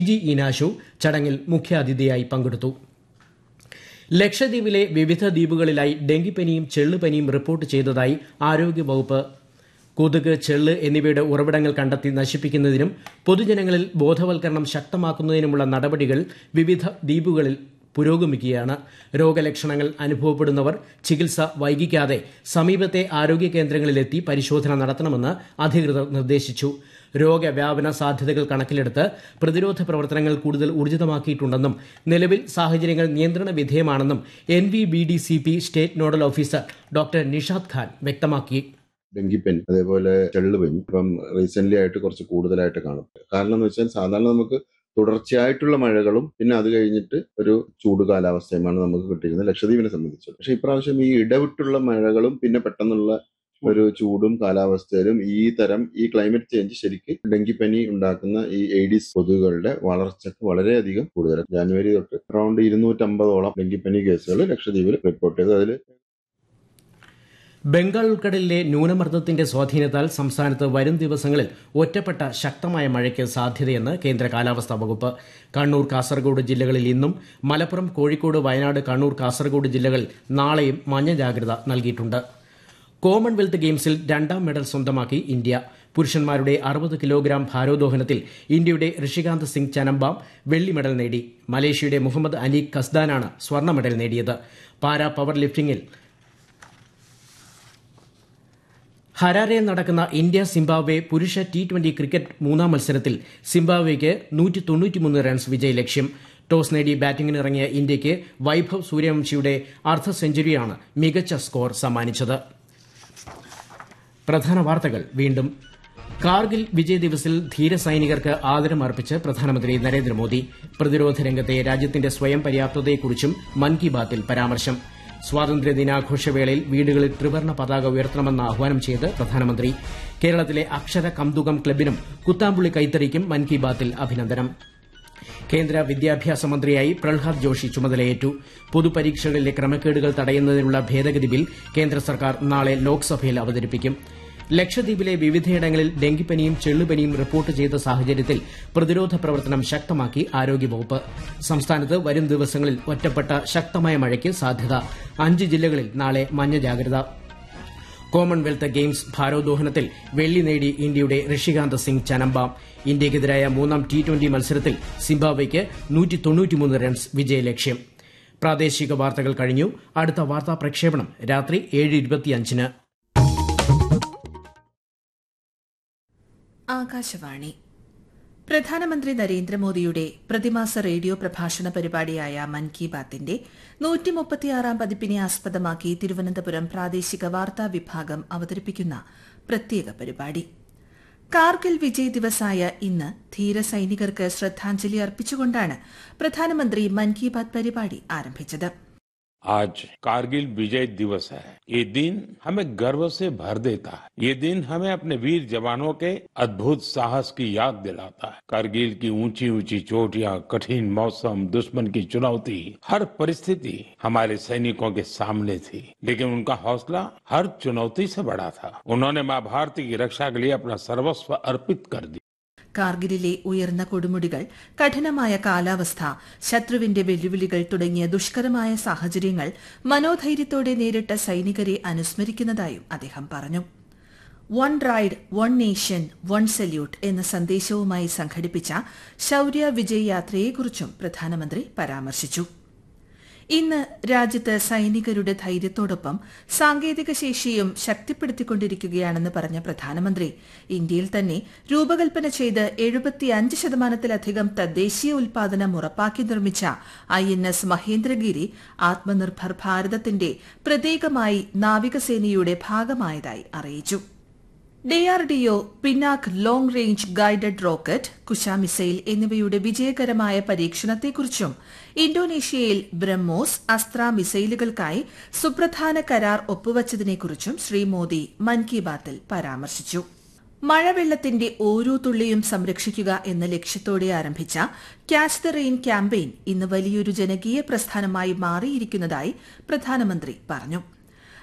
G ഇനാശു ചടങ്ങിൽ മുഖ്യാതിഥിയായി പങ്കെടുത്തു ലക്ഷദ്വീപിലെ വിവിധ ദ്വീപുകളിലായി ഡെങ്കിപ്പനിയും ചെള്ളുപനിയും റിപ്പോർട്ട് ചെയ്തതായി ആരോഗ്യവകുപ്പ് കൊതുക് ചെള്ള് എന്നിവയുടെ ഉറവിടങ്ങൾ കണ്ടെത്തി നശിപ്പിക്കുന്നതിനും പൊതുജനങ്ങളിൽ ബോധവൽക്കരണം ശക്തമാക്കുന്നതിനുമുള്ള നടപടികൾ വിവിധ ദ്വീപുകളിൽ പുരോഗമിക്കുകയാണ് രോഗലക്ഷണങ്ങൾ അനുഭവപ്പെടുന്നവർ ചികിത്സ വൈകിക്കാതെ സമീപത്തെ ആരോഗ്യ കേന്ദ്രങ്ങളിലെത്തി പരിശോധന നടത്തണമെന്ന് അധികൃതർ നിർദ്ദേശിച്ചു രോഗവ്യാപന സാധ്യതകൾ കണക്കിലെടുത്ത് പ്രതിരോധ പ്രവർത്തനങ്ങൾ കൂടുതൽ ഊർജിതമാക്കിയിട്ടുണ്ടെന്നും നിലവിൽ സാഹചര്യങ്ങൾ നിയന്ത്രണ വിധേയമാണെന്നും N V B D C P state nodal officer doctor Nishad Khan വ്യക്തമാക്കി ഡെങ്കിപ്പനി അതേപോലെ ചെള്ളുപനി ഇപ്പം റീസെന്റ് ആയിട്ട് കുറച്ച് കൂടുതലായിട്ട് കാണും കാരണം എന്ന് വെച്ചാൽ സാധാരണ നമുക്ക് തുടർച്ചയായിട്ടുള്ള മഴകളും പിന്നെ അത് കഴിഞ്ഞിട്ട് ഒരു ചൂട് കാലാവസ്ഥയുമാണ് നമുക്ക് കിട്ടിയിരുന്നത് ലക്ഷദ്വീപിനെ സംബന്ധിച്ച് പക്ഷെ ഇപ്രാവശ്യം ഈ ഇടവിട്ടുള്ള മഴകളും പിന്നെ പെട്ടെന്നുള്ള ഒരു ചൂടും കാലാവസ്ഥയിലും ഈ തരം ഈ ക്ലൈമറ്റ് ചേഞ്ച് ശരിക്ക് ഡെങ്കിപ്പനി ഉണ്ടാക്കുന്ന ഈ എയ്ഡീസ് കൊതുകുകളുടെ വളർച്ചയ്ക്ക് വളരെയധികം കൂടുതലാണ് ജാനുവരി തൊട്ട് അറൌണ്ട് ഇരുന്നൂറ്റമ്പതോളം ഡെങ്കിപ്പനി കേസുകൾ ലക്ഷദ്വീപിൽ റിപ്പോർട്ട് ചെയ്തു അതിൽ ബംഗാൾ ഉൾക്കടലിലെ ന്യൂനമർദ്ദത്തിന്റെ സ്വാധീനത്താൽ സംസ്ഥാനത്ത് വരും ദിവസങ്ങളിൽ ഒറ്റപ്പെട്ട ശക്തമായ മഴയ്ക്ക് സാധ്യതയെന്ന് കേന്ദ്ര കാലാവസ്ഥാ വകുപ്പ് കണ്ണൂർ കാസർഗോഡ് ജില്ലകളിൽ ഇന്നും മലപ്പുറം കോഴിക്കോട് വയനാട് കണ്ണൂർ കാസർഗോഡ് ജില്ലകളിൽ നാളെയും മഞ്ഞ ജാഗ്രത നൽകിയിട്ടുണ്ട് കോമൺവെൽത്ത് ഗെയിംസിൽ രണ്ടാം മെഡൽ സ്വന്തമാക്കി ഇന്ത്യ പുരുഷന്മാരുടെ അറുപത് കിലോഗ്രാം ഭാരോദ്വഹനത്തിൽ ഇന്ത്യയുടെ ഋഷികാന്ത് സിംഗ് ചനമ്പാം വെള്ളി മെഡൽ നേടി മലേഷ്യയുടെ മുഹമ്മദ് അനീഖ് കസ്ദാനാണ് സ്വർണ്ണ മെഡൽ നേടിയത് പാരാ പവർ ലിഫ്റ്റിംഗിൽ ഹരാരയിൽ നടക്കുന്ന ഇന്ത്യ സിംബാബ്വെ പുരുഷ ടി ട്വന്റി ക്രിക്കറ്റ് മൂന്നാം മത്സരത്തിൽ സിംബാബ്വെയ്ക്ക് നൂറ്റി തൊണ്ണൂറ്റിമൂന്ന് റൺസ് വിജയലക്ഷ്യം ടോസ് നേടി ബാറ്റിംഗിനിറങ്ങിയ ഇന്ത്യയ്ക്ക് വൈഭവ് സൂര്യവംശിയുടെ അർദ്ധ സെഞ്ചുറിയാണ് മികച്ച സ്കോർ സമ്മാനിച്ചത് പ്രധാന വാർത്തകൾ വീണ്ടും കാർഗിൽ വിജയ് ദിവസിൽ ധീര സൈനികർക്ക് ആദരമർപ്പിച്ച് പ്രധാനമന്ത്രി നരേന്ദ്രമോദി പ്രതിരോധ രംഗത്തെ രാജ്യത്തിന്റെ സ്വയം പര്യാപ്തതയെക്കുറിച്ചും മൻ കി ബാത്തിൽ പരാമർശം സ്വാതന്ത്ര്യ ദിനാഘോഷവേളയിൽ വീടുകളിൽ ത്രിവർണ്ണ പതാക ഉയർത്തണമെന്ന് ആഹ്വാനം ചെയ്ത് പ്രധാനമന്ത്രി കേരളത്തിലെ അക്ഷര കന്തുകം ക്ലബിനും കുത്താമ്പുള്ളി കൈത്തറിക്കും മൻ കി ബാത്തിൽ അഭിനന്ദനം കേന്ദ്ര വിദ്യാഭ്യാസ മന്ത്രിയായി പ്രഹ്ലാദ് ജോഷി ചുമതലയേറ്റു പൊതുപരീക്ഷകളിലെ ക്രമക്കേടുകൾ തടയുന്നതിനുള്ള ഭേദഗതി ബിൽ കേന്ദ്ര സർക്കാർ നാളെ ലോക്സഭയിൽ അവതരിപ്പിക്കും ലക്ഷദ്വീപിലെ വിവിധയിടങ്ങളിൽ ഡെങ്കിപ്പനിയും ചെള്ളുപനിയും റിപ്പോർട്ട് ചെയ്ത സാഹചര്യത്തിൽ പ്രതിരോധ പ്രവർത്തനം ശക്തമാക്കി ആരോഗ്യവകുപ്പ് സംസ്ഥാനത്ത് വരും ദിവസങ്ങളിൽ ഒറ്റപ്പെട്ട ശക്തമായ മഴയ്ക്ക് സാധ്യത അഞ്ച് ജില്ലകളിൽ നാളെ മഞ്ഞ ജാഗ്രത കോമൺവെൽത്ത് ഗെയിംസ് ഭാരോദ്വഹനത്തിൽ വെള്ളി നേടി ഇന്ത്യയുടെ ഋഷികാന്ത് സിംഗ് ചനമ്പാം ഇന്ത്യയ്ക്കെതിരായ മൂന്നാം ടി ട്വന്റി മത്സരത്തിൽ സിംബാബ്വെയ്ക്ക് റൺസ് വിജയലക്ഷ്യം പ്രാദേശിക വാർത്തകൾ കഴിഞ്ഞു അടുത്ത വാർത്താ പ്രക്ഷേപണം രാത്രി ഏഴ് ഇരുപത്തിയഞ്ചിന് ആകാശവാണി പ്രധാനമന്ത്രി നരേന്ദ്രമോദിയുടെ പ്രതിമാസ റേഡിയോ പ്രഭാഷണ പരിപാടിയായ മൻ കി ബാത്തിന്റെ നൂറ്റി മുപ്പത്തിയാറാം പതിപ്പിനെ ആസ്പദമാക്കി തിരുവനന്തപുരം പ്രാദേശിക വാർത്താ വിഭാഗം അവതരിപ്പിക്കുന്ന പ്രത്യേക പരിപാടി കാർഗിൽ വിജയ് ദിവസായ ഇന്ന് ധീര സൈനികർക്ക് ശ്രദ്ധാഞ്ജലി അർപ്പിച്ചുകൊണ്ടാണ് പ്രധാനമന്ത്രി മൻ കി ബാത് പരിപാടി ആരംഭിച്ചത് आज कारगिल विजय दिवस है ये दिन हमें गर्व से भर देता है ये दिन हमें अपने वीर जवानों के अद्भुत साहस की याद दिलाता है कारगिल की ऊंची ऊंची चोटियां कठिन मौसम दुश्मन की चुनौती हर परिस्थिति हमारे सैनिकों के सामने थी लेकिन उनका हौसला हर चुनौती से बड़ा था उन्होंने माँ भारती की रक्षा के लिए अपना सर्वस्व अर्पित कर दिया കാർഗിലിലെ ഉയർന്ന കൊടുമുടികൾ കഠിനമായ കാലാവസ്ഥ ശത്രുവിന്റെ വെല്ലുവിളികൾ തുടങ്ങിയ ദുഷ്കരമായ സാഹചര്യങ്ങൾ മനോധൈര്യത്തോടെ നേരിട്ട സൈനികരെ അനുസ്മരിക്കുന്നതായും അദ്ദേഹം പറഞ്ഞു one ride one nation one salute എന്ന സന്ദേശവുമായി സംഘടിപ്പിച്ച ശൌര്യ വിജയ് യാത്രയെക്കുറിച്ചും പ്രധാനമന്ത്രി പരാമർശിച്ചു ഇന്ന് രാജ്യത്ത് സൈനികരുടെ ധൈര്യത്തോടൊപ്പം സാങ്കേതിക ശേഷിയും ശക്തിപ്പെടുത്തിക്കൊണ്ടിരിക്കുകയാണെന്ന് പറഞ്ഞ പ്രധാനമന്ത്രി ഇന്ത്യയിൽ തന്നെ രൂപകൽപ്പന ചെയ്ത് എഴുപത്തിയഞ്ച് ശതമാനത്തിലധികം തദ്ദേശീയ ഉൽപാദനം ഉറപ്പാക്കി നിർമ്മിച്ച ഐ എൻ എസ് മഹേന്ദ്രഗിരി ആത്മനിർഭർ ഭാരതത്തിന്റെ പ്രതീകമായി നാവികസേനയുടെ ഭാഗമായതായി അറിയിച്ചു DRDO Pinak long range guided rocket Kusha missile എന്നിവയുടെ വിജയകരമായ പരീക്ഷണത്തെക്കുറിച്ചും ഇന്തോനേഷ്യയിൽ ബ്രഹ്മോസ് അസ്ത്ര മിസൈലുകൾക്കായി സുപ്രധാന കരാർ ഒപ്പുവച്ചതിനെക്കുറിച്ചും ശ്രീ മോദി മൻ കി ബാത്തിൽ പരാമർശിച്ചു മഴവെള്ളത്തിന്റെ ഓരോ തുള്ളിയും സംരക്ഷിക്കുക എന്ന ലക്ഷ്യത്തോടെ ആരംഭിച്ച ക്യാച്ച് ദ റെയിൻ ക്യാമ്പയിൻ ഇന്ന് വലിയൊരു ജനകീയ പ്രസ്ഥാനമായി മാറിയിരിക്കുന്നതായി പ്രധാനമന്ത്രി പറഞ്ഞു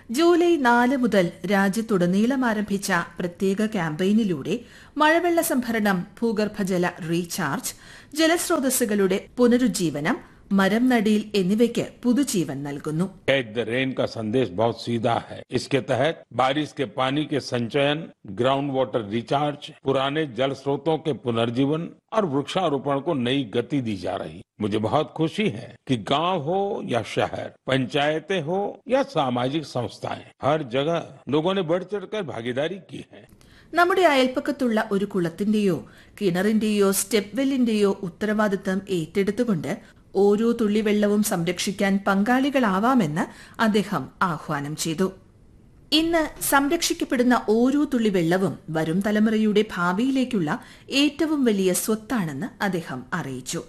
ജൂലൈ നാല് മുതൽ രാജ്യത്തുടനീളം ആരംഭിച്ച പ്രത്യേക ക്യാമ്പയിനിലൂടെ മഴവെള്ള സംഭരണം ഭൂഗർഭജല റീചാർജ് ജലസ്രോതസ്സുകളുടെ പുനരുജ്ജീവനം മരം നടീൽ എന്നിവയ്ക്ക് പുതുജീവൻ നൽകുന്നു कैच द रेन का संदेश बहुत सीधा है इसके तहत बारिश के पानी के संचयन ग्राउंड वाटर रिचार्ज पुराने जल स्रोतों के पुनर्जीवन और वृक्षारोपण को नई गति दी जा रही मुझे बहुत खुशी है कि गांव हो या शहर पंचायतें हो या सामाजिक संस्थाएं हर जगह लोगों ने बढ़ चढ़कर भागीदारी की है നമ്മുടെ അയൽപ്പക്കത്തുള്ള ഒരു കുളത്തിന്റെയോ കിണറിന്റെയോ സ്റ്റെപ്പ് വെല്ലിന്റെയോ ഉത്തരവാദിത്തം ഏറ്റെടുത്തുകൊണ്ട് ഓരോ തുള്ളി വെള്ളവും സംരക്ഷിക്കാൻ പങ്കാളികളാവാമെന്ന് അദ്ദേഹം ആഹ്വാനം ചെയ്തു ഇന്ന് സംരക്ഷിക്കപ്പെടുന്ന ഓരോ തുള്ളി വെള്ളവും വരും തലമുറയുടെ ഭാവിയിലേക്കുള്ള ഏറ്റവും വലിയ സ്വത്താണെന്ന് അദ്ദേഹം അറിയിച്ചു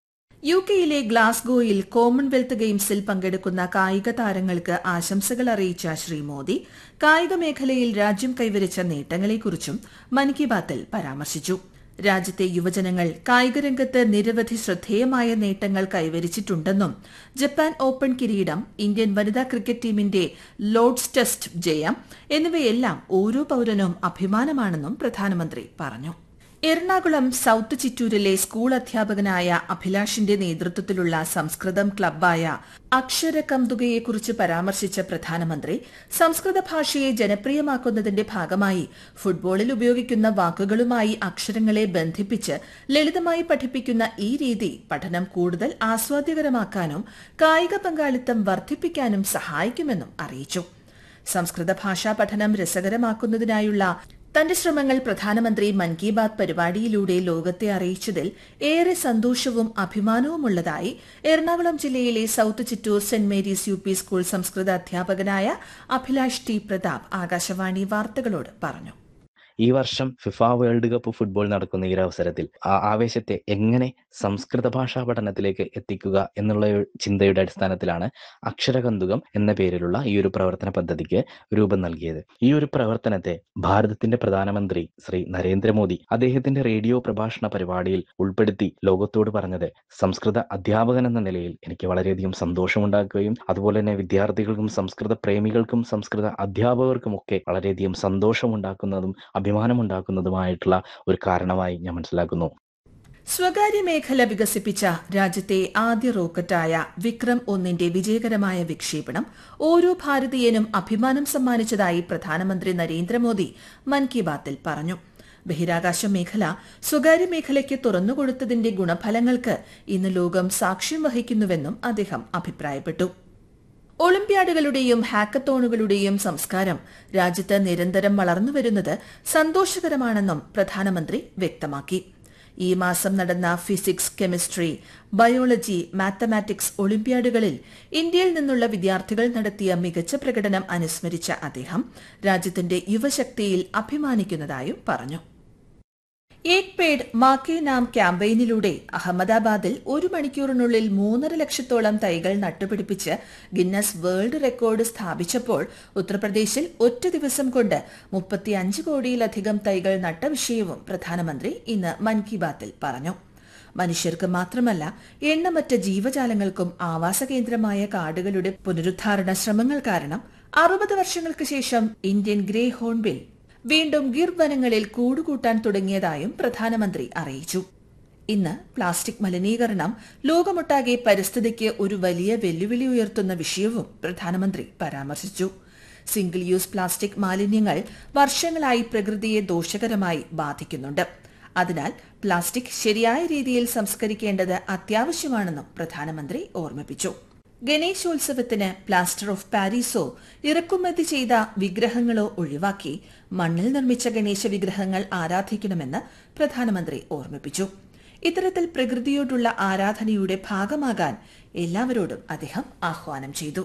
യു കെയിലെ ഗ്ലാസ്ഗോയിൽ കോമൺവെൽത്ത് ഗെയിംസിൽ പങ്കെടുക്കുന്ന കായിക താരങ്ങൾക്ക് ആശംസകൾ അറിയിച്ച ശ്രീ മോദി കായിക മേഖലയിൽ രാജ്യം കൈവരിച്ച നേട്ടങ്ങളെക്കുറിച്ചും മൻ കി ബാത്തിൽ പരാമർശിച്ചു രാജ്യത്തെ യുവജനങ്ങൾ കായികരംഗത്ത് നിരവധി ശ്രദ്ധേയമായ നേട്ടങ്ങൾ കൈവരിച്ചിട്ടുണ്ടെന്നും ജപ്പാൻ ഓപ്പൺ കിരീടം ഇന്ത്യൻ വനിതാ ക്രിക്കറ്റ് ടീമിന്റെ ലോർഡ്സ് ടെസ്റ്റ് ജയം എന്നിവയെല്ലാം ഓരോ പൌരനും അഭിമാനമാണെന്നും പ്രധാനമന്ത്രി പറഞ്ഞു എറണാകുളം സൌത്ത് ചിറ്റൂരിലെ സ്കൂൾ അധ്യാപകനായ അഭിലാഷിന്റെ നേതൃത്വത്തിലുള്ള സംസ്കൃതം ക്ലബ്ബായ അക്ഷരകന്തുകയെക്കുറിച്ച് പരാമർശിച്ച പ്രധാനമന്ത്രി സംസ്കൃത ഭാഷയെ ജനപ്രിയമാക്കുന്നതിന്റെ ഭാഗമായി ഫുട്ബോളിൽ ഉപയോഗിക്കുന്ന വാക്കുകളുമായി അക്ഷരങ്ങളെ ബന്ധിപ്പിച്ച് ലളിതമായി പഠിപ്പിക്കുന്ന ഈ രീതി പഠനം കൂടുതൽ ആസ്വാദ്യകരമാക്കാനും കായിക പങ്കാളിത്തം വർദ്ധിപ്പിക്കാനും സഹായിക്കുമെന്നും അറിയിച്ചു സംസ്കൃത ഭാഷാ പഠനം രസകരമാക്കുന്നതിനായുള്ള തന്റെ ശ്രമങ്ങൾ പ്രധാനമന്ത്രി മൻ കി ബാത് പരിപാടിയിലൂടെ ലോകത്തെ അറിയിച്ചതിൽ ഏറെ സന്തോഷവും അഭിമാനവുമുള്ളതായി എറണാകുളം ജില്ലയിലെ south Chittoor saint Mary's U P school സംസ്കൃത അധ്യാപകനായ അഭിലാഷ് ടി പ്രതാപ് ആകാശവാണി വാർത്തകളോട് പറഞ്ഞു ഈ വർഷം ഫിഫ വേൾഡ് കപ്പ് ഫുട്ബോൾ നടക്കുന്ന ഈ ഒരു അവസരത്തിൽ ആ ആവേശത്തെ എങ്ങനെ സംസ്കൃത ഭാഷാ പഠനത്തിലേക്ക് എത്തിക്കുക എന്നുള്ള ഒരു ചിന്തയുടെ അടിസ്ഥാനത്തിലാണ് അക്ഷരകന്തുകം എന്ന പേരിലുള്ള ഈ ഒരു പ്രവർത്തന പദ്ധതിക്ക് രൂപം നൽകിയത് ഈ ഒരു പ്രവർത്തനത്തെ ഭാരതത്തിന്റെ പ്രധാനമന്ത്രി ശ്രീ നരേന്ദ്രമോദി അദ്ദേഹത്തിന്റെ റേഡിയോ പ്രഭാഷണ പരിപാടിയിൽ ഉൾപ്പെടുത്തി ലോകത്തോട് പറഞ്ഞത് സംസ്കൃത അധ്യാപകൻ എന്ന നിലയിൽ എനിക്ക് വളരെയധികം സന്തോഷമുണ്ടാക്കുകയും അതുപോലെ തന്നെ വിദ്യാർത്ഥികൾക്കും സംസ്കൃത പ്രേമികൾക്കും സംസ്കൃത അധ്യാപകർക്കുമൊക്കെ വളരെയധികം സന്തോഷമുണ്ടാക്കുന്നതും അഭിമാനമുണ്ടാക്കുന്നതുമായിട്ടുള്ള ഒരു കാരണമായി ഞാൻ മനസ്സിലാക്കുന്നു സ്വകാര്യ മേഖല വികസിപ്പിച്ച രാജ്യത്തെ ആദ്യ റോക്കറ്റായ വിക്രം ഒന്നിന്റെ വിജയകരമായ വിക്ഷേപണം ഓരോ ഭാരതീയനും അഭിമാനം സമ്മാനിച്ചതായി പ്രധാനമന്ത്രി നരേന്ദ്രമോദി മൻ കി ബാത്തിൽ പറഞ്ഞു ബഹിരാകാശ മേഖല സ്വകാര്യ മേഖലയ്ക്ക് തുറന്നുകൊടുത്തതിന്റെ ഗുണഫലങ്ങൾക്ക് ഇന്ന് ലോകം സാക്ഷ്യം വഹിക്കുന്നുവെന്നും അദ്ദേഹം അഭിപ്രായപ്പെട്ടു ഒളിമ്പ്യാഡുകളുടെയും ഹാക്കത്തോണുകളുടെയും സംസ്കാരം രാജ്യത്ത് നിരന്തരം വളർന്നുവരുന്നത് സന്തോഷകരമാണെന്നും പ്രധാനമന്ത്രി വ്യക്തമാക്കി ഈ മാസം നടന്ന ഫിസിക്സ് കെമിസ്ട്രി ബയോളജി മാത്തമാറ്റിക്സ് ഒളിമ്പ്യാഡുകളിൽ ഇന്ത്യയിൽ നിന്നുള്ള വിദ്യാർത്ഥികൾ നടത്തിയ മികച്ച പ്രകടനം അനുസ്മരിച്ച അദ്ദേഹം രാജ്യത്തിന്റെ യുവശക്തിയിൽ അഭിമാനിക്കുന്നതായും പറഞ്ഞു ഏക് പേഡ് മാക്കേ നാം ക്യാമ്പയിനിലൂടെ അഹമ്മദാബാദിൽ ഒരു മണിക്കൂറിനുള്ളിൽ മൂന്നര ലക്ഷത്തോളം തൈകൾ നട്ടുപിടിപ്പിച്ച് ഗിന്നസ് വേൾഡ് റെക്കോർഡ് സ്ഥാപിച്ചപ്പോൾ ഉത്തർപ്രദേശിൽ ഒറ്റ ദിവസം കൊണ്ട് മുപ്പത്തിയഞ്ച് കോടിയിലധികം തൈകൾ നട്ട വിഷയവും പ്രധാനമന്ത്രി ഇന്ന് മൻ കി ബാത്തിൽ പറഞ്ഞു മനുഷ്യർക്ക് മാത്രമല്ല എണ്ണമറ്റ ജീവജാലങ്ങൾക്കും ആവാസ കേന്ദ്രമായ കാടുകളുടെ പുനരുദ്ധാരണ ശ്രമങ്ങൾ കാരണം അറുപത് വർഷങ്ങൾക്ക് ശേഷം ഇന്ത്യൻ ഗ്രേ ഹോൺബിൽ വീണ്ടും ഗിർ വനങ്ങളിൽ കൂടുകൂട്ടാൻ തുടങ്ങിയതായും പ്രധാനമന്ത്രി അറിയിച്ചു ഇന്ന് പ്ലാസ്റ്റിക് മലിനീകരണം ലോകമൊട്ടാകെ പരിസ്ഥിതിക്ക് ഒരു വലിയ വെല്ലുവിളി ഉയർത്തുന്ന വിഷയവും പ്രധാനമന്ത്രി പരാമർശിച്ചു സിംഗിൾ യൂസ് പ്ലാസ്റ്റിക് മാലിന്യങ്ങൾ വർഷങ്ങളായി പ്രകൃതിയെ ദോഷകരമായി ബാധിക്കുന്നുണ്ട് അതിനാൽ പ്ലാസ്റ്റിക് ശരിയായ രീതിയിൽ സംസ്കരിക്കേണ്ടത് അത്യാവശ്യമാണെന്നും പ്രധാനമന്ത്രി ഓർമ്മിപ്പിച്ചു ഗണേശോത്സവത്തിന് പ്ലാസ്റ്റർ ഓഫ് പാരീസോ ഇറക്കുമതി ചെയ്ത വിഗ്രഹങ്ങളോ ഒഴിവാക്കി മണ്ണിൽ നിർമ്മിച്ച ഗണേശ വിഗ്രഹങ്ങൾ ആരാധിക്കണമെന്ന് പ്രധാനമന്ത്രി ഓർമ്മിപ്പിച്ചു ഇത്തരത്തിൽ പ്രകൃതിയോടുള്ള ആരാധനയുടെ ഭാഗമാകാൻ എല്ലാവരോടും അദ്ദേഹം ആഹ്വാനം ചെയ്തു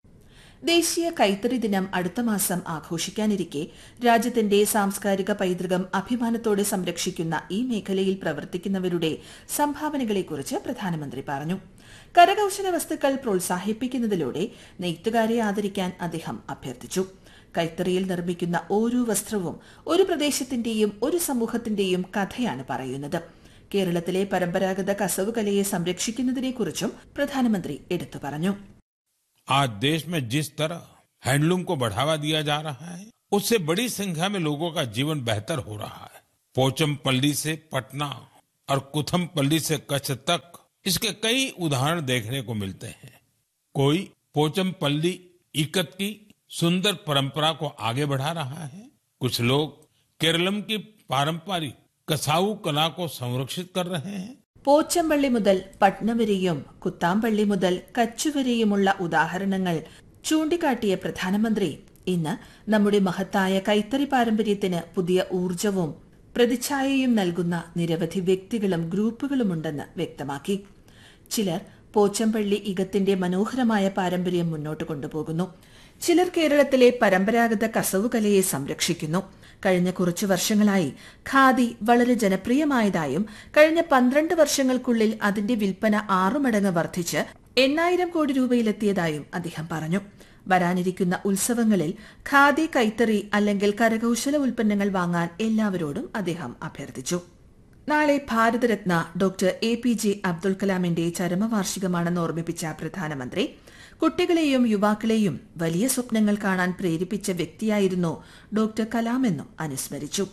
ദേശീയ കൈത്തറി ദിനം അടുത്ത മാസം ആഘോഷിക്കാനിരിക്കെ രാജ്യത്തിന്റെ സാംസ്കാരിക പൈതൃകം അഭിമാനത്തോടെ സംരക്ഷിക്കുന്ന ഈ മേഖലയിൽ പ്രവർത്തിക്കുന്നവരുടെ സംഭാവനകളെക്കുറിച്ച് പ്രധാനമന്ത്രി പറഞ്ഞു കരകൌശല വസ്തുക്കൾ പ്രോത്സാഹിപ്പിക്കുന്നതിലൂടെ നെയ്ത്തുകാരെ ആദരിക്കാൻ അദ്ദേഹം അഭ്യർത്ഥിച്ചു കൈത്തറിയിൽ നിർമ്മിക്കുന്ന ഓരോ വസ്ത്രവും ഒരു പ്രദേശത്തിന്റെയും ഒരു സമൂഹത്തിന്റെയും കഥയാണ് പറയുന്നത് കേരളത്തിലെ പരമ്പരാഗത കസവ് കലയെ സംരക്ഷിക്കുന്നതിനെക്കുറിച്ചും പ്രധാനമന്ത്രി എടുത്തു പറഞ്ഞു आज देश में जिस तरह हैंडलूम को बढ़ावा दिया जा रहा है उससे बड़ी संख्या में लोगों का जीवन बेहतर हो रहा है पोचमपल्ली से पटना और कुथमपल्ली से कच्छ तक इसके कई उदाहरण देखने को मिलते हैं कोई पोचमपल्ली इकत की सुंदर परंपरा को आगे बढ़ा रहा है कुछ लोग केरलम की पारंपरिक कसाऊ कला को संरक्षित कर रहे हैं പോച്ചമ്പള്ളി മുതൽ പട്ന വരെയും കുത്താമ്പള്ളി മുതൽ കച്ചു വരെയുമുള്ള ഉദാഹരണങ്ങൾ ചൂണ്ടിക്കാട്ടിയ പ്രധാനമന്ത്രി ഇന്ന് നമ്മുടെ മഹത്തായ കൈത്തറി പാരമ്പര്യത്തിന് പുതിയ ഊർജവും പ്രതിച്ഛായയും നൽകുന്ന നിരവധി വ്യക്തികളും ഗ്രൂപ്പുകളുമുണ്ടെന്ന് വ്യക്തമാക്കി ചിലർ പോച്ചമ്പള്ളി ഇകത്തിന്റെ മനോഹരമായ പാരമ്പര്യം മുന്നോട്ട് കൊണ്ടുപോകുന്നു ചിലർ കേരളത്തിലെ പരമ്പരാഗത കസവുകലയെ സംരക്ഷിക്കുന്നു കഴിഞ്ഞ കുറച്ചു വർഷങ്ങളായി ഖാദി വളരെ ജനപ്രിയമായതായും കഴിഞ്ഞ പന്ത്രണ്ട് വർഷങ്ങൾക്കുള്ളിൽ അതിന്റെ വിൽപ്പന ആറുമടങ്ങ് വർദ്ധിച്ച് എണ്ണായിരം കോടി രൂപയിലെത്തിയതായും അദ്ദേഹം പറഞ്ഞു വരാനിരിക്കുന്ന ഉത്സവങ്ങളിൽ ഖാദി കൈത്തറി അല്ലെങ്കിൽ കരകൌശല ഉൽപ്പന്നങ്ങൾ വാങ്ങാൻ എല്ലാവരോടും അദ്ദേഹം അഭ്യർത്ഥിച്ചു നാളെ Bharat Ratna doctor A P J Abdul കലാമിന്റെ ചരമവാർഷികമാണെന്ന് ഓർമ്മിപ്പിച്ച പ്രധാനമന്ത്രി കുട്ടികളെയും യുവാക്കളെയും വലിയ സ്വപ്നങ്ങൾ കാണാൻ പ്രേരിപ്പിച്ച വ്യക്തിയായിരുന്നു ഡോക്ടർ കലാമെന്നും അനുസ്മരിച്ചു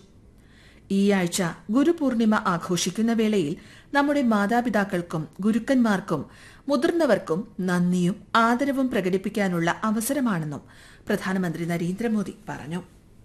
ഈ ആഴ്ച ഗുരുപൂർണിമ ആഘോഷിക്കുന്ന വേളയിൽ നമ്മുടെ മാതാപിതാക്കൾക്കും ഗുരുക്കന്മാർക്കും മുതിർന്നവർക്കും നന്ദിയും ആദരവും പ്രകടിപ്പിക്കാനുള്ള അവസരമാണെന്നും പ്രധാനമന്ത്രി നരേന്ദ്രമോദി പറഞ്ഞു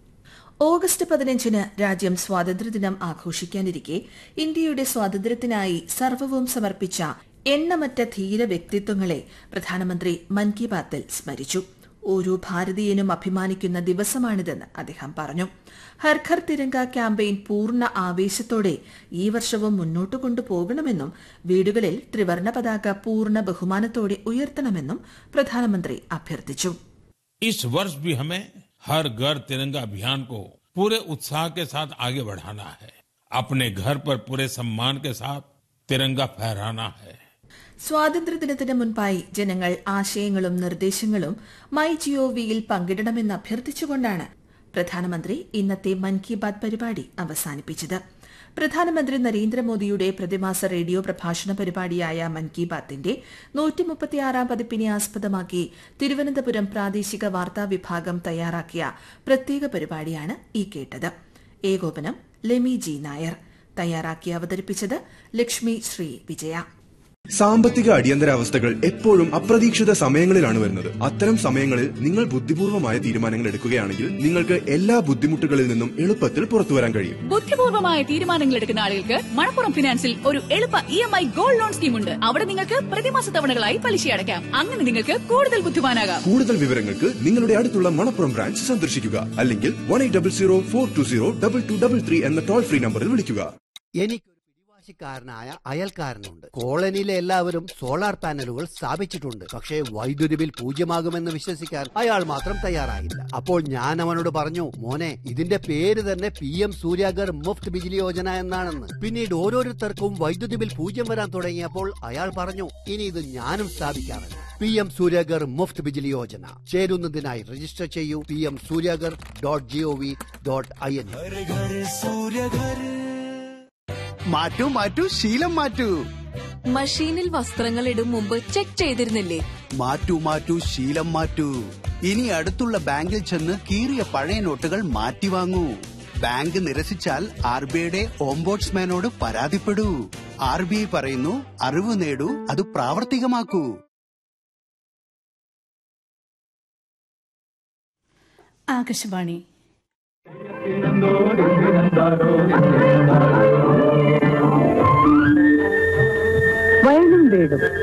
ഓഗസ്റ്റ് പതിനഞ്ചിന് രാജ്യം സ്വാതന്ത്ര്യദിനം ആഘോഷിക്കാനിരിക്കെ ഇന്ത്യയുടെ സ്വാതന്ത്ര്യത്തിനായി സർവവും സമർപ്പിച്ച എണ്ണമറ്റ ധീര വ്യക്തിത്വങ്ങളെ പ്രധാനമന്ത്രി മൻ കി ബാത്തിൽ സ്മരിച്ചു ഓരോ ഭാരതീയനും അഭിമാനിക്കുന്ന ദിവസമാണിതെന്ന് അദ്ദേഹം പറഞ്ഞു ഹർ ഘർ തിരങ്ക ക്യാമ്പയിൻ പൂർണ്ണ ആവേശത്തോടെ ഈ വർഷവും മുന്നോട്ട് കൊണ്ടുപോകണമെന്നും വീടുകളിൽ ത്രിവർണ പതാക പൂർണ്ണ ബഹുമാനത്തോടെ ഉയർത്തണമെന്നും പ്രധാനമന്ത്രി അഭ്യർത്ഥിച്ചു इस वर्ष भी हमें हर घर तिरंगा अभियान को पूरे उत्साह के साथ आगे बढ़ाना है अपने घर पर पूरे सम्मान के साथ तिरंगा फहराना है സ്വാതന്ത്ര്യദിനത്തിന് മുൻപായി ജനങ്ങൾ ആശയങ്ങളും നിർദ്ദേശങ്ങളും മൈ ജിഒവിയിൽ പങ്കിടണമെന്ന് അഭ്യർത്ഥിച്ചുകൊണ്ടാണ് പ്രധാനമന്ത്രി ഇന്നത്തെ മൻ കി ബാത് പരിപാടി അവസാനിപ്പിച്ചത് പ്രധാനമന്ത്രി നരേന്ദ്രമോദിയുടെ പ്രതിമാസ റേഡിയോ പ്രഭാഷണ പരിപാടിയായ മൻ കി ബാത്തിന്റെ നൂറ്റിമുപ്പത്തിയാറാം പതിപ്പിനെ ആസ്പദമാക്കി തിരുവനന്തപുരം പ്രാദേശിക വാർത്താ വിഭാഗം തയ്യാറാക്കിയ പ്രത്യേക പരിപാടിയാണ് ഈ കേട്ടത് ഏകോപനം ലെമി ജി നായർ തയ്യാറാക്കി അവതരിപ്പിച്ചത് ലക്ഷ്മി ശ്രീ വിജയ സാമ്പത്തിക അടിയന്തരാവസ്ഥകൾ എപ്പോഴും അപ്രതീക്ഷിത സമയങ്ങളിലാണ് വരുന്നത് അത്തരം സമയങ്ങളിൽ നിങ്ങൾ ബുദ്ധിപൂർവമായ തീരുമാനങ്ങൾ എടുക്കുകയാണെങ്കിൽ നിങ്ങൾക്ക് എല്ലാ ബുദ്ധിമുട്ടുകളിൽ നിന്നും എളുപ്പത്തിൽ പുറത്തു വരാൻ കഴിയും ബുദ്ധിപൂർവമായ തീരുമാനങ്ങൾ എടുക്കുന്ന ആളുകൾക്ക് മണപ്പുറം ഫിനാൻസിൽ ഒരു എളുപ്പ E M I gold loan scheme ഉണ്ട് അവിടെ നിങ്ങൾക്ക് പ്രതിമാസ തവണകളായി പലിശ അടയ്ക്കാം അങ്ങനെ നിങ്ങൾക്ക് കൂടുതൽ ബുദ്ധിമാനാകാം കൂടുതൽ വിവരങ്ങൾക്ക് നിങ്ങളുടെ അടുത്തുള്ള മണപ്പുറം ബ്രാഞ്ച് സന്ദർശിക്കുക അല്ലെങ്കിൽ one eight double zero four two zero double two double three എന്ന ടോൾ ഫ്രീ നമ്പറിൽ വിളിക്കുക എനിക്കൊരു പിടിവാശിക്കാരനായ അയൽക്കാരനുണ്ട് കോളനിയിലെ എല്ലാവരും സോളാർ പാനലുകൾ സ്ഥാപിച്ചിട്ടുണ്ട് പക്ഷേ വൈദ്യുതി ബിൽ പൂജ്യമാകുമെന്ന് വിശ്വസിക്കാൻ അയാൾ മാത്രം തയ്യാറായില്ല അപ്പോൾ ഞാൻ അവനോട് പറഞ്ഞു മോനെ ഇതിന്റെ പേര് തന്നെ പി എം സൂര്യാഗർ മുഫ്ത് ബിജിലി യോജന എന്നാണെന്ന് പിന്നീട് ഓരോരുത്തർക്കും വൈദ്യുതി ബിൽ പൂജ്യം വരാൻ തുടങ്ങിയപ്പോൾ അയാൾ പറഞ്ഞു ഇനി ഇത് ഞാനും സ്ഥാപിക്കാറുണ്ട് പി എം സൂര്യാഗർ മുഫ്ത് ബിജിലി യോജന ചേരുന്നതിനായി രജിസ്റ്റർ ചെയ്യൂ P M Suryaghar dot G O V dot I N മാറ്റൂ മാറ്റൂ ശീലം മാറ്റൂ മഷീനിൽ വസ്ത്രങ്ങൾ ഇടും മുമ്പ് ചെക്ക് ചെയ്തിരുന്നില്ലേ മാറ്റൂ മാറ്റൂ ശീലം മാറ്റൂ ഇനി അടുത്തുള്ള ബാങ്കിൽ ചെന്ന് കീറിയ പഴയ നോട്ടുകൾ മാറ്റി വാങ്ങൂ ബാങ്ക് നിരസിച്ചാൽ ആർ ബി ഐയുടെ ഓംബോട്സ്മാനോട് പരാതിപ്പെടൂ ആർ ബി ഐ പറയുന്നു അറിവ് നേടൂ അത് പ്രാവർത്തികമാക്കൂ ആകാശവാണി വയലും വീടും